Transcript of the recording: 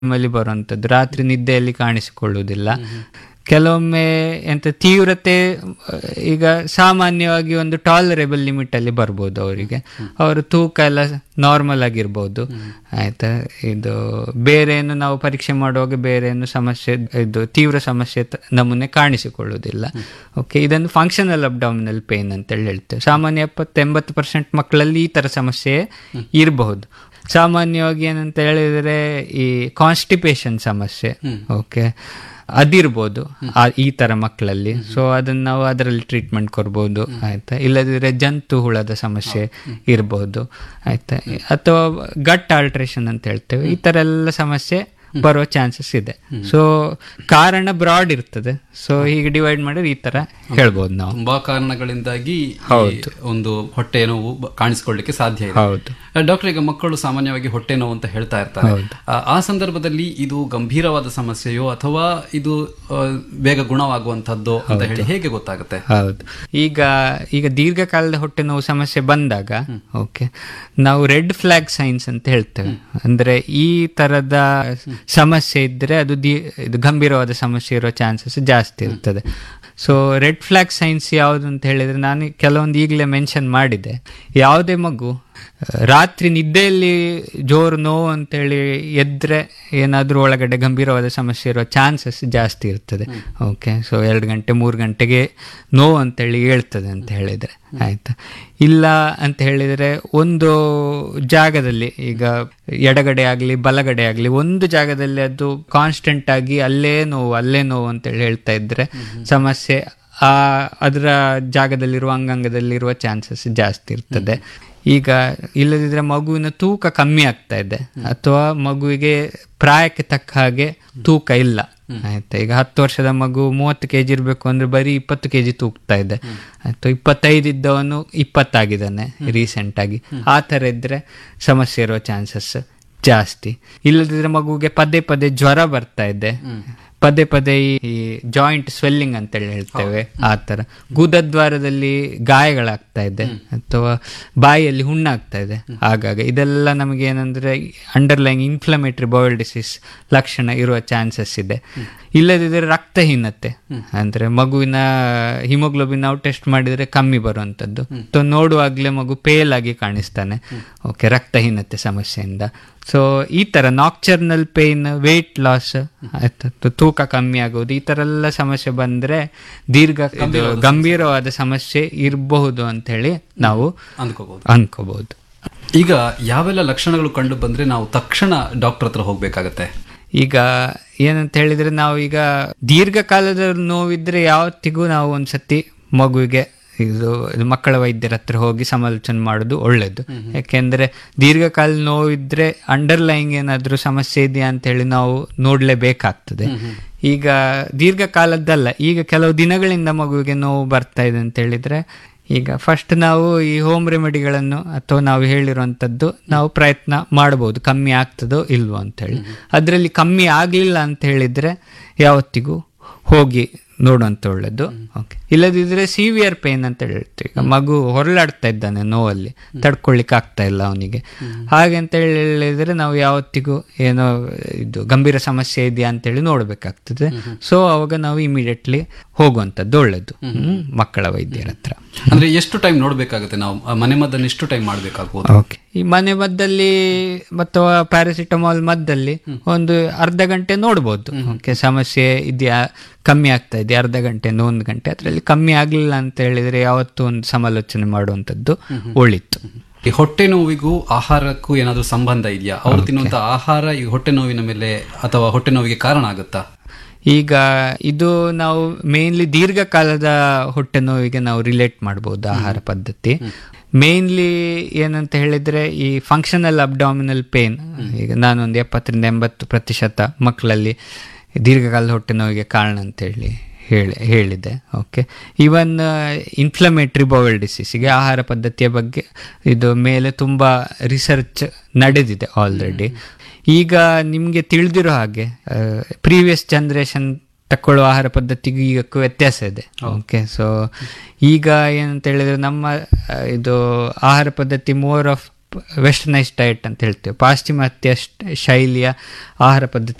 ಅಲ್ಲಿ ಬರುವಂಥದ್ದು ರಾತ್ರಿ ನಿದ್ದೆಯಲ್ಲಿ ಕಾಣಿಸಿಕೊಳ್ಳುವುದಿಲ್ಲ ಕೆಲವೊಮ್ಮೆ ಎಂತ ತೀವ್ರತೆ ಆ, ಈಗ ಸಾಮಾನ್ಯವಾಗಿ ಒಂದು ಟಾಲರೇಬಲ್ ಲಿಮಿಟ್ ಅಲ್ಲಿ ಬರ್ಬೋದು ಅವರಿಗೆ ಅವರ ತೂಕ ಎಲ್ಲ ನಾರ್ಮಲ್ ಆಗಿರ್ಬೋದು ಆಯ್ತಾ ಇದು ಬೇರೆ ಏನು ನಾವು ಪರೀಕ್ಷೆ ಮಾಡುವಾಗ ಬೇರೆ ಏನು ಸಮಸ್ಯೆ ಇದು ತೀವ್ರ ಸಮಸ್ಯೆ ತ- ನಮೂನೆ ಕಾಣಿಸಿಕೊಳ್ಳುವುದಿಲ್ಲ ಓಕೆ ಇದನ್ನು ಫಂಕ್ಷನಲ್ ಅಬ್ಡಾಮಿನಲ್ ಪೇನ್ ಅಂತೇಳಿ ಹೇಳ್ತೇವೆ ಸಾಮಾನ್ಯ ಎಪ್ಪತ್ತು ಎಂಬತ್ತು ಪರ್ಸೆಂಟ್ ಮಕ್ಕಳಲ್ಲಿ ಈ ಥರ ಸಮಸ್ಯೆ ಇರಬಹುದು ಸಾಮಾನ್ಯವಾಗಿ ಏನಂತ ಹೇಳಿದರೆ ಈ ಕಾನ್ಸ್ಟಿಪೇಷನ್ ಸಮಸ್ಯೆ ಓಕೆ ಅದಿರ್ಬೋದು ಆ ಈ ತರ ಮಕ್ಕಳಲ್ಲಿ ಸೊ ಅದನ್ನ ನಾವು ಅದರಲ್ಲಿ ಟ್ರೀಟ್ಮೆಂಟ್ ಕೊಡ್ಬೋದು ಆಯ್ತಾ ಇಲ್ಲದಿದ್ರೆ ಜಂತು ಹುಳದ ಸಮಸ್ಯೆ ಇರ್ಬೋದು ಆಯ್ತಾ ಅಥವಾ ಗಟ್ ಆಲ್ಟ್ರೇಷನ್ ಅಂತ ಹೇಳ್ತೇವೆ ಈ ತರ ಎಲ್ಲ ಸಮಸ್ಯೆ ಬರೋ ಚಾನ್ಸಸ್ ಇದೆ ಸೊ ಕಾರಣ ಬ್ರಾಡ್ ಇರ್ತದೆ ಸೊ ಹೀಗೆ ಡಿವೈಡ್ ಮಾಡಿದ್ರೆ ಈ ತರ ಹೇಳ್ಬೋದು ನಾವು ತುಂಬಾ ಕಾರಣಗಳಿಂದಾಗಿ ಈ ಒಂದು ಹೊಟ್ಟೆ ನೋವು ಬ- ಕಾಣಿಸ್ಕೊಳ್ಳಿಕ್ಕೆ ಸಾಧ್ಯ ಇದೆ ಹೌದು ಡಾಕ್ಟರ್ ಈಗ ಮಕ್ಕಳು ಸಾಮಾನ್ಯವಾಗಿ ಹೊಟ್ಟೆ ನೋವು ಅಂತ ಹೇಳ್ತಾ ಇರ್ತಾರೆ ಆ, ಆ ಸಂದರ್ಭದಲ್ಲಿ ಇದು ಗಂಭೀರವಾದ ಸಮಸ್ಯೆಯೋ ಅಥವಾ ಇದು ಆ, ಬೇಗ ಗುಣವಾಗುವಂತದ್ದು ಅಂತ ಹೇಳಿ ಹೇಗೆ ಗೊತ್ತಾಗುತ್ತೆ ಹೌದು ಈಗ ಈಗ ದೀರ್ಘಕಾಲದ ಹೊಟ್ಟೆ ನೋವು ಸಮಸ್ಯೆ ಬಂದಾಗ ಓಕೆ ನಾವು ರೆಡ್ ಫ್ಲಾಗ್ ಸೈನ್ಸ್ ಅಂತ ಹೇಳ್ತೇವೆ ಅಂದ್ರೆ ಈ ತರದ ಸಮಸ್ಯೆ ಇದ್ರೆ ಅದು ದಿ- ಇದು ಗಂಭೀರವಾದ ಸಮಸ್ಯೆ ಇರೋ ಚಾನ್ಸಸ್ ಜಾಸ್ತಿ ಇರ್ತದೆ ಸೊ ರೆಡ್ ಫ್ಲಾಗ್ ಸೈನ್ಸ್ ಯಾವುದು ಅಂತ ಹೇಳಿದ್ರೆ ನಾನು ಕೆಲವೊಂದು ಈಗಲೇ ಮೆನ್ಷನ್ ಮಾಡಿದೆ ಯಾವುದೇ ಮಗು ಆ, ರಾತ್ರಿ ನಿದ್ದೆಯಲ್ಲಿ ಜೋರು ನೋವು ಅಂತೇಳಿ ಎದ್ರೆ ಏನಾದರೂ ಒಳಗಡೆ ಗಂಭೀರವಾದ ಸಮಸ್ಯೆ ಇರೋ ಚಾನ್ಸಸ್ ಜಾಸ್ತಿ ಇರ್ತದೆ ಓಕೆ ಸೊ ಎರಡು ಗಂಟೆ ಮೂರು ಗಂಟೆಗೆ ನೋವು ಅಂತೇಳಿ ಹೇಳ್ತದೆ ಅಂತ ಹೇಳಿದರೆ ಆಯ್ತಾ ಇಲ್ಲ ಅಂತ ಹೇಳಿದರೆ ಒಂದು ಜಾಗದಲ್ಲಿ ಈಗ ಎಡಗಡೆ ಆಗಲಿ ಬಲಗಡೆ ಆಗಲಿ ಒಂದು ಜಾಗದಲ್ಲಿ ಅದು ಕಾನ್ಸ್ಟೆಂಟ್ ಆಗಿ ಅಲ್ಲೇ ನೋವು ಅಲ್ಲೇ ನೋವು ಅಂತೇಳಿ ಹೇಳ್ತಾ ಇದ್ರೆ ಸಮಸ್ಯೆ ಆ ಅದರ ಜಾಗದಲ್ಲಿರುವ ಅಂಗಾಂಗದಲ್ಲಿರುವ ಚಾನ್ಸಸ್ ಜಾಸ್ತಿ ಇರ್ತದೆ ಈಗ ಇಲ್ಲದಿದ್ರೆ ಮಗುವಿನ ತೂಕ ಕಮ್ಮಿ ಆಗ್ತಾ ಇದೆ ಅಥವಾ ಮಗುವಿಗೆ ಪ್ರಾಯಕ್ಕೆ ತಕ್ಕ ಹಾಗೆ ತೂಕ ಇಲ್ಲ ಆಯ್ತಾ ಈಗ ಹತ್ತು ವರ್ಷದ ಮಗು ಮೂವತ್ತು ಕೆ ಜಿ ಇರಬೇಕು ಅಂದ್ರೆ ಬರೀ ಇಪ್ಪತ್ತು ಕೆ ಜಿ ತೂಗ್ತಾ ಇದೆ ಆಯ್ತು ಇಪ್ಪತ್ತೈದು ಇದ್ದವನು ಇಪ್ಪತ್ತಾಗಿದ್ದಾನೆ ರೀಸೆಂಟ್ ಆಗಿ ಆ ಥರ ಇದ್ರೆ ಸಮಸ್ಯೆ ಇರೋ ಚಾನ್ಸಸ್ ಜಾಸ್ತಿ ಇಲ್ಲದಿದ್ರೆ ಮಗುವಿಗೆ ಪದೇ ಪದೇ ಜ್ವರ ಬರ್ತಾ ಇದೆ ಪದೇ ಪದೇ ಈ ಜಾಯಿಂಟ್ ಸ್ವೆಲ್ಲಿಂಗ್ ಅಂತೇಳಿ ಹೇಳ್ತೇವೆ ಆ ಥರ ಗುದದ್ವಾರದಲ್ಲಿ ಗಾಯಗಳಾಗ್ತಾ ಇದೆ ಅಥವಾ ಬಾಯಿಯಲ್ಲಿ ಹುಣ್ಣಾಗ್ತಾ ಇದೆ ಆಗಾಗ ಇದೆಲ್ಲ ನಮಗೆ ಏನಂದ್ರೆ ಅಂಡರ್ಲೈನ್ ಇನ್ಫ್ಲಮೇಟರಿ ಬೌಲ್ ಡಿಸೀಸ್ ಲಕ್ಷಣ ಇರುವ ಚಾನ್ಸಸ್ ಇದೆ ಇಲ್ಲದಿದ್ದರೆ ರಕ್ತಹೀನತೆ ಅಂದ್ರೆ ಮಗುವಿನ ಹಿಮೋಗ್ಲೋಬಿನ್ ನಾವು ಟೆಸ್ಟ್ ಮಾಡಿದ್ರೆ ಕಮ್ಮಿ ಬರುವಂಥದ್ದು ಸೊ ನೋಡುವಾಗಲೇ ಮಗು ಪೇಲ್ ಆಗಿ ಕಾಣಿಸ್ತಾನೆ ಓಕೆ ರಕ್ತಹೀನತೆ ಸಮಸ್ಯೆಯಿಂದ ಸೊ ಈ ತರ ನಾಕ್ಚರ್ನಲ್ ಪೇನ್ ವೇಟ್ ಲಾಸ್ ಆಯ್ತು ತೂಕ ಕಮ್ಮಿ ಆಗೋದು ಈ ತರ ಎಲ್ಲ ಸಮಸ್ಯೆ ಬಂದ್ರೆ ದೀರ್ಘ ಇದು ಗಂಭೀರವಾದ ಸಮಸ್ಯೆ ಇರಬಹುದು ಅಂತ ಹೇಳಿ ನಾವು ಅಂದ್ಕೋಬಹುದು ಅನ್ಕೋಬಹುದು ಈಗ ಯಾವೆಲ್ಲ ಲಕ್ಷಣಗಳು ಕಂಡು ಬಂದ್ರೆ ನಾವು ತಕ್ಷಣ ಡಾಕ್ಟರ್ ಹತ್ರ ಹೋಗ್ಬೇಕಾಗತ್ತೆ ಈಗ ಏನಂತ ಹೇಳಿದ್ರೆ ನಾವು ಈಗ ದೀರ್ಘಕಾಲದ ನೋವಿದ್ರೆ ಯಾವತ್ತಿಗೂ ನಾವು ಒಂದ್ಸತಿ ಮಗುವಿಗೆ ಇದು ಇದು ಮಕ್ಕಳ ವೈದ್ಯರ ಹತ್ರ ಹೋಗಿ ಸಮಾಲೋಚನೆ ಮಾಡೋದು ಒಳ್ಳೇದು ಯಾಕೆಂದ್ರೆ ದೀರ್ಘಕಾಲ ನೋವಿದ್ರೆ ಅಂಡರ್ಲೈನ್ ಏನಾದರೂ ಸಮಸ್ಯೆ ಇದೆಯಾ ಅಂತ ಹೇಳಿ ನಾವು ನೋಡ್ಲೇಬೇಕಾಗ್ತದೆ ಈಗ ದೀರ್ಘಕಾಲದ್ದಲ್ಲ ಈಗ ಕೆಲವು ದಿನಗಳಿಂದ ಮಗುವಿಗೆ ನೋವು ಬರ್ತಾ ಇದೆ ಅಂತ ಹೇಳಿದ್ರೆ ಈಗ ಫಸ್ಟ್ ನಾವು ಈ ಹೋಮ್ ರೆಮಿಡಿಗಳನ್ನು ಅಥವಾ ನಾವು ಹೇಳಿರುವಂಥದ್ದು ನಾವು ಪ್ರಯತ್ನ ಮಾಡಬಹುದು ಕಮ್ಮಿ ಆಗ್ತದೋ ಇಲ್ವೋ ಅಂತೇಳಿ ಅದರಲ್ಲಿ ಕಮ್ಮಿ ಆಗಲಿಲ್ಲ ಅಂತ ಹೇಳಿದ್ರೆ ಯಾವತ್ತಿಗೂ ಹೋಗಿ ನೋಡುವಂತ ಒಳ್ಳೇದು ಓಕೆ ಇಲ್ಲದಿದ್ರೆ ಸಿವಿಯರ್ ಪೇನ್ ಅಂತ ಹೇಳ್ತೀವಿ ಈಗ ಮಗು ಹೊರಳಾಡ್ತಾ ಇದ್ದಾನೆ ನೋವಲ್ಲಿ ತಡ್ಕೊಳ್ಳಿಕ್ಕೆ ಆಗ್ತಾ ಇಲ್ಲ ಅವನಿಗೆ ಹಾಗೆ ಅಂತ ಹೇಳಿದ್ರೆ ನಾವು ಯಾವತ್ತಿಗೂ ಏನೋ ಇದು ಗಂಭೀರ ಸಮಸ್ಯೆ ಇದೆಯಾ ಅಂತೇಳಿ ನೋಡ್ಬೇಕಾಗ್ತದೆ ಸೊ ಅವಾಗ ನಾವು ಇಮಿಡಿಯೇಟ್ಲಿ ಹೋಗುವಂಥದ್ದು ಒಳ್ಳೇದು ಹ್ಮ್, ಮಕ್ಕಳ ವೈದ್ಯರ ಹತ್ರ ಅಂದ್ರೆ ಎಷ್ಟು ಟೈಮ್ ನೋಡ್ಬೇಕಾಗುತ್ತೆ ನಾವು ಆ ಮನೆ ಮದ್ದನ್ನು ಎಷ್ಟು ಟೈಮ್ ಮಾಡ್ಬೇಕಾಗ್ಬೋದು ಓಕೆ ಈ ಮನೆ ಮದ್ದಲ್ಲಿ ಅಥವಾ ಪ್ಯಾರಾಸಿಟಮಾಲ್ ಮದ್ದಲ್ಲಿ ಒಂದು ಅರ್ಧ ಗಂಟೆ ನೋಡ್ಬೋದು ಓಕೆ ಸಮಸ್ಯೆ ಇದೆಯಾ ಕಮ್ಮಿ ಆಗ್ತಾ ಇದೆ ಅರ್ಧ ಗಂಟೆ ಒಂದು ಗಂಟೆ ಅದರಲ್ಲಿ ಕಮ್ಮಿ ಆಗಲಿಲ್ಲ ಅಂತ ಹೇಳಿದ್ರೆ ಯಾವತ್ತೂ ಒಂದು ಸಮಾಲೋಚನೆ ಮಾಡುವಂಥದ್ದು ಒಳಿತು ಈ ಹೊಟ್ಟೆ ನೋವಿಗೂ ಆಹಾರಕ್ಕೂ ಏನಾದ್ರೂ ಸಂಬಂಧ ಇದೆಯಾ ಅವ್ರು ತಿನ್ನುವಂತ ಆಹಾರ ಈ ಹೊಟ್ಟೆ ನೋವಿನ ಮೇಲೆ ಅಥವಾ ಹೊಟ್ಟೆ ನೋವಿಗೆ ಕಾರಣ ಆಗುತ್ತಾ ಈಗ ಇದು ನಾವು ಮೇನ್ಲಿ ದೀರ್ಘಕಾಲದ ಹೊಟ್ಟೆ ನೋವಿಗೆ ನಾವು ರಿಲೇಟ್ ಮಾಡ್ಬೋದು ಆಹಾರ ಪದ್ಧತಿ ಮೇನ್ಲಿ ಏನಂತ ಹೇಳಿದ್ರೆ ಈ ಫಂಕ್ಷನಲ್ ಅಬ್ಡಾಮಿನಲ್ ಪೇನ್ ಈಗ ನಾನೊಂದು ಎಪ್ಪತ್ತರಿಂದ ಎಂಬತ್ತು ಪ್ರತಿಶತ ಮಕ್ಕಳಲ್ಲಿ ದೀರ್ಘಕಾಲದ ಹೊಟ್ಟೆ ನೋವಿಗೆ ಕಾರಣ ಅಂತ ಹೇಳಿ ಹೇಳಿ ಹೇಳಿದೆ ಓಕೆ ಈವನ್ ಇನ್ಫ್ಲಮೇಟ್ರಿ ಬೌಲ್ ಡಿಸೀಸಿಗೆ ಆಹಾರ ಪದ್ಧತಿಯ ಬಗ್ಗೆ ಇದು ಮೇಲೆ ತುಂಬ ರಿಸರ್ಚ್ ನಡೆದಿದೆ ಆಲ್ರೆಡಿ ಈಗ ನಿಮಗೆ ತಿಳಿದಿರೋ ಹಾಗೆ ಪ್ರೀವಿಯಸ್ ಜನ್ರೇಷನ್ ತಕ್ಕೊಳ್ಳುವ ಆಹಾರ ಪದ್ಧತಿಗೂ ಈಗಕ್ಕೂ ವ್ಯತ್ಯಾಸ ಇದೆ ಓಕೆ ಸೊ ಈಗ ಏನಂತ ಹೇಳಿದ್ರೆ ನಮ್ಮ ಆ, ಇದು ಆಹಾರ ಪದ್ಧತಿ ಮೋರ್ ಆಫ್ ವೆಸ್ಟರ್ನೈಸ್ ಡಯಟ್ ಅಂತ ಹೇಳ್ತೇವೆ ಪಾಶ್ಚಿಮಾತ್ಯ ಶ- ಶೈಲಿಯ ಆಹಾರ ಪದ್ಧತಿ